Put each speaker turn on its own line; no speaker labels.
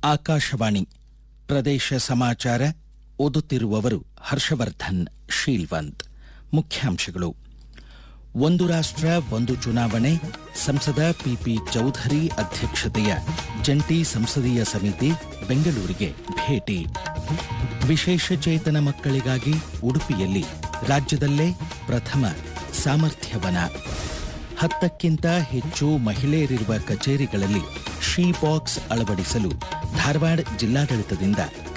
ಆಕಾಶವಾಣಿ ಪ್ರದೇಶ ಸಮಾಚಾರ ಓದುತ್ತಿರುವವರು ಹರ್ಷವರ್ಧನ್ ಶೀಲ್ವಂತ್ ಮುಖ್ಯಾಂಶಗಳು ಒಂದು ರಾಷ್ಟ್ರ ಒಂದು ಚುನಾವಣೆ ಸಂಸದ ಪಿಪಿ ಚೌಧರಿ ಅಧ್ಯಕ್ಷತೆಯ ಜಂಟಿ ಸಂಸದೀಯ ಸಮಿತಿ ಬೆಂಗಳೂರಿಗೆ ಭೇಟಿ ವಿಶೇಷ ಚೇತನ ಮಕ್ಕಳಿಗಾಗಿ ಉಡುಪಿಯಲ್ಲಿ ರಾಜ್ಯದಲ್ಲೇ ಪ್ರಥಮ ಸಾಮರ್ಥ್ಯವನ ಹತ್ತಕ್ಕಿಂತ ಹೆಚ್ಚು ಮಹಿಳೆಯರಿರುವ ಕಚೇರಿಗಳಲ್ಲಿ ಶೀ ಬಾಕ್ಸ್ ಅಳವಡಿಸಲು ಧಾರವಾಡ ಜಿಲ್ಲಾಡಳಿತದಿಂದ